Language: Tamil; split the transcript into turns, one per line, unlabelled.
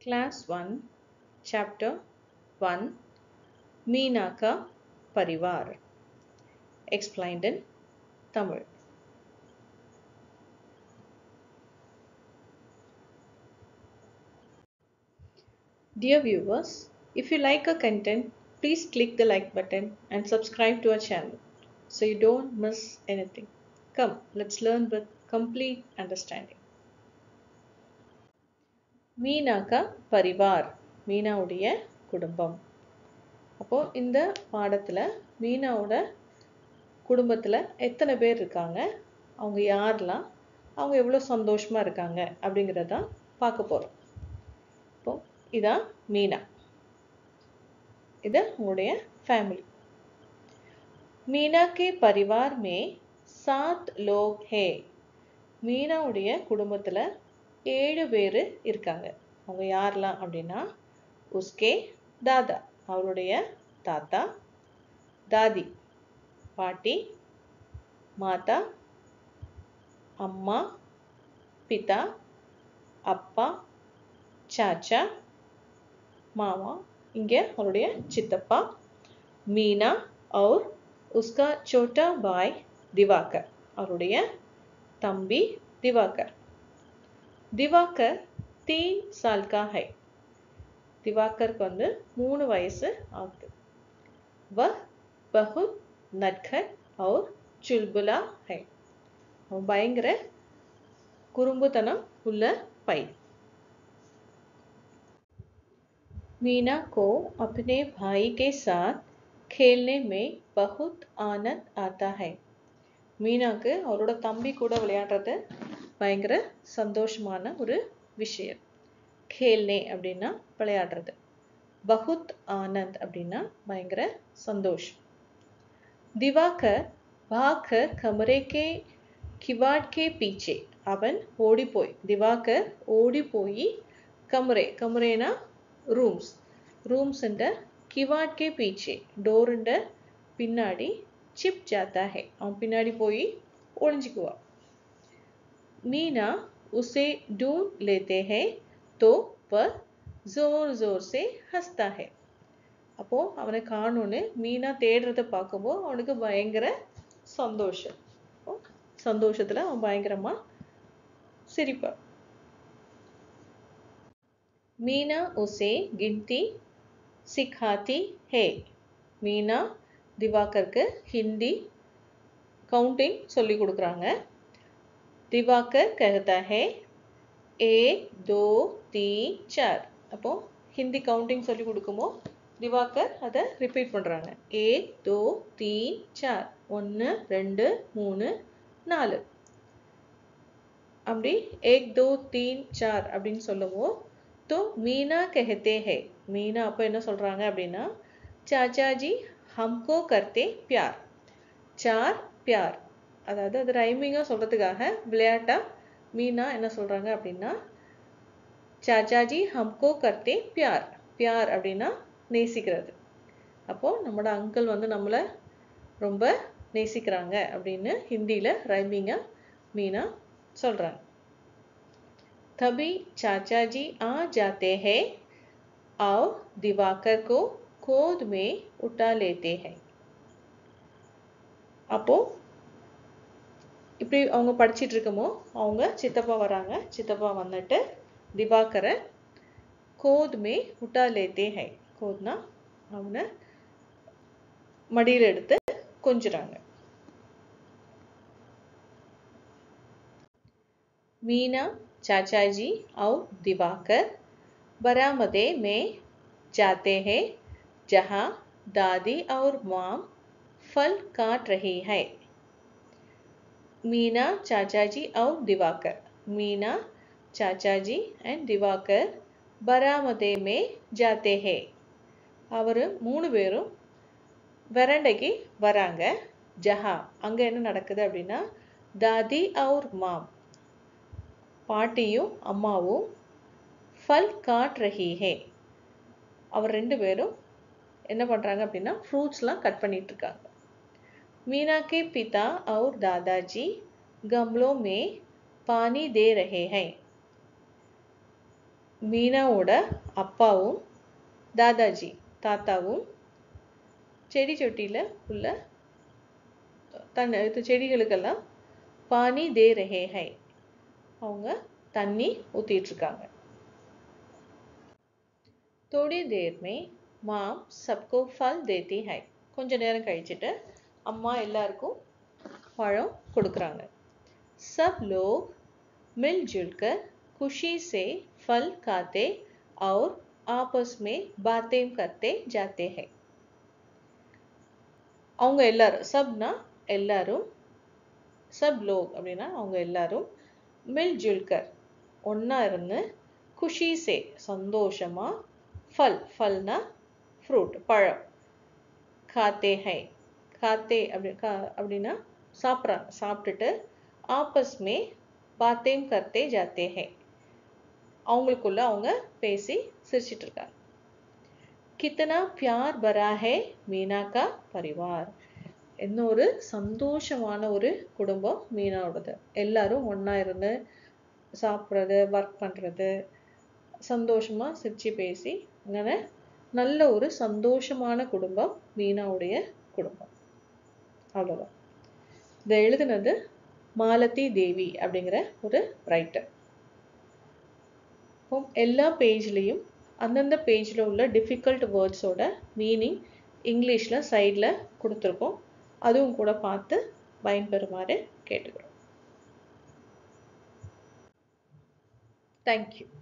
Class 1, Chapter 1 Meena Ka Parivar Explained in Tamil. Dear viewers, if you like our content, please click the like button and subscribe to our channel so you don't miss anything. Come, let's learn with complete understanding. மீனாக்கா Parivar மீனாவுடைய குடும்பம் அப்போ இந்த பாடத்துல மீனாவோட குடும்பத்துல எத்தனை பேர் இருக்காங்க அவங்க யாரெல்லாம் அவங்க எவ்வளோ சந்தோஷமா இருக்காங்க அப்படிங்கிறதான் பார்க்க போறோம் இப்போ இதான் மீனா இது உங்களுடைய ஃபேமிலி மீனா கே பரிவார் மே சாத் லோக் ஹே மீனாவுடைய குடும்பத்துல ஏழு பேர் இருக்காங்க அவங்க யாரெல்லாம் அப்படின்னா உஸ்கே தாதா அவருடைய தாத்தா தாதி பாட்டி மாதா அம்மா பிதா அப்பா சாச்சா மாமா இங்கே அவருடைய சித்தப்பா மீனா और उसका छोटा भाई திவாகர் அவருடைய தம்பி திவாகர் திவாகர் தீன் சால் கா ஹை திவாகருக்கு வந்து மூணு வயசு ஆகுது வ பகுத் நட்கட் और चुलबुला है அவன் பயங்கர குறும்புத்தனம் உள்ள பை मीना को अपने भाई के साथ खेलने में बहुत आनंद आता है மீனாக்கு அவரோட தம்பி கூட விளையாடுறது பயங்கர சந்தோஷமான ஒரு விஷயம் கேல்னே அப்படின்னா விளையாடுறது பகுத் ஆனந்த் அப்படின்னா பயங்கர சந்தோஷம் திவாகர் பாகர் கமரேக்கே கிவாட்கே பீச்சே அவன் ஓடிப்போய் திவாகர் ஓடி போய் கமரே கமரேனா ரூம்ஸ் ரூம்ஸ்ன்ற கிவாட்கே பீச்சே டோருண்ட பின்னாடி சிப் ஜாத்தா ஹே அவன் பின்னாடி போய் ஒளிஞ்சுக்குவான் मीना उसे ढूंढ लेते हैं तो वह जोर जोर से हंसता है அப்போ அவனை காணும்னு மீனா தேடுறத பார்க்கும்போது அவனுக்கு பயங்கர சந்தோஷம் சந்தோஷத்துல அவன் பயங்கரமா சிரிப்பான் மீனா உசே கின்தி சிखाती है மீனா திவாகருக்கு ஹிந்தி கவுண்டிங் சொல்லி கொடுக்குறாங்க दिवाकर कहता है एक दो तीन चार அப்போ ஹிந்தி கவுண்டிங் சொல்லி கொடுக்குமோ திவாகர் அதை ரிப்பீட் பண்ணுறாங்க ஏக் தோ தீன் சார் ஒன்று ரெண்டு மூணு நாலு அப்படி ஏக் தோ தீன் சார் அப்படின்னு சொல்லுவோம் தோ மீனா கெஹத்தே ஹே மீனா அப்போ என்ன சொல்கிறாங்க அப்படின்னா சாச்சாஜி ஹம்கோ கர்த்தே பியார் சார் பியார் அதாவது அது ரைமிங்காக சொல்கிறதுக்காக விளையாட்டா மீனா என்ன சொல்கிறாங்க அப்படின்னா சாச்சாஜி ஹம்கோ கர்த்தே பியார் பியார் அப்படின்னா நேசிக்கிறது அப்போது நம்மளோட அங்கிள் வந்து நம்மளை ரொம்ப நேசிக்கிறாங்க அப்படின்னு ஹிந்தியில் ரைமிங்காக மீனா சொல்கிறாங்க तभी चाचा जी आ जाते हैं और दिवाकर को गोद में उठा लेते हैं அப்போ இப்படி அவங்க படிச்சிட்டு இருக்கமோ அவங்க சித்தப்பா வராங்க சித்தப்பா வந்துட்டு திவாகரை கோதுமே உட்டா லேத்தே ஹை கோத்னா அவனை மடியில் எடுத்து கொஞ்சுறாங்க मीना चाचा जी और दिवाकर बरामदे में जाते हैं जहाँ दादी और माम फल काट रही है मीना चाचा जी और दिवाकर मीना चाचा जी एंड दिवाकर बरामदे में जाते हैं அவர் மூணு பேரும் வெரண்டைக்கு வராங்க ஜஹா அங்கே என்ன நடக்குது அப்படின்னா தாதி அவுர் மாம் பாட்டியும் அம்மாவும் ஃபல் காட் ரஹி ஹே அவர் ரெண்டு பேரும் என்ன பண்ணுறாங்க அப்படின்னா ஃப்ரூட்ஸ்லாம் கட் பண்ணிட்டு இருக்காங்க मीना के पिता और दादाजी गमलों में पानी दे रहे हैं மீனாவோட அப்பாவும் தாதாஜி தாத்தாவும் செடி சொட்டியில் உள்ள தன் இது செடிகளுக்கெல்லாம் பானி தே ரஹே ஹை அவங்க தண்ணி ஊற்றிட்டு இருக்காங்க थोड़ी देर में माँ सबको फल देती है கொஞ்ச நேரம் கழிச்சிட்டு அம்மா எல்லாருக்கும் பழம் கொடுக்குறாங்க सब लोग मिलजुल कर खुशी से फल खाते और आपस में बातें करते जाते हैं அவங்க எல்லாரும் சப்னா எல்லாரும் சப் லோக் அப்படின்னா அவங்க எல்லாரும் மில் ஜுல்கர் ஒன்றா இருந்து குஷி சே சந்தோஷமா ஃபல் ஃபல்னா ஃப்ரூட் பழம் காத்தே ஹை காத்தே அப்படி கா அப்படின்னா சாப்பிட்றாங்க சாப்பிட்டுட்டு ஆப்பஸ் மே பாத்தேம் கர்த்தே ஜாத்தே ஹை அவங்களுக்குள்ள அவங்க பேசி சிரிச்சிட்டு இருக்காங்க கித்தனா பியார் பரா ஹே மீனா கா பரிவார் என்ன ஒரு சந்தோஷமான ஒரு குடும்பம் மீனாவோடது எல்லாரும் ஒன்றா இருந்து சாப்பிட்றது ஒர்க் பண்ணுறது சந்தோஷமாக சிரித்து பேசி അങ്ങനെ நல்ல ஒரு சந்தோஷமான குடும்பம் மீனாவுடைய குடும்பம் அவ்வளோதான் இதை எழுதுனது மாலதி தேவி அப்படிங்கிற ஒரு ரைட்டர் இப்போ எல்லா பேஜ்லேயும் அந்தந்த பேஜில் உள்ள டிஃபிகல்ட் வேர்ட்ஸோட மீனிங் இங்கிலீஷில் சைடில் கொடுத்துருக்கோம் அதுவும் கூட பார்த்து பயன்பெறுமாறு கேட்டுக்கிறோம் தேங்க்யூ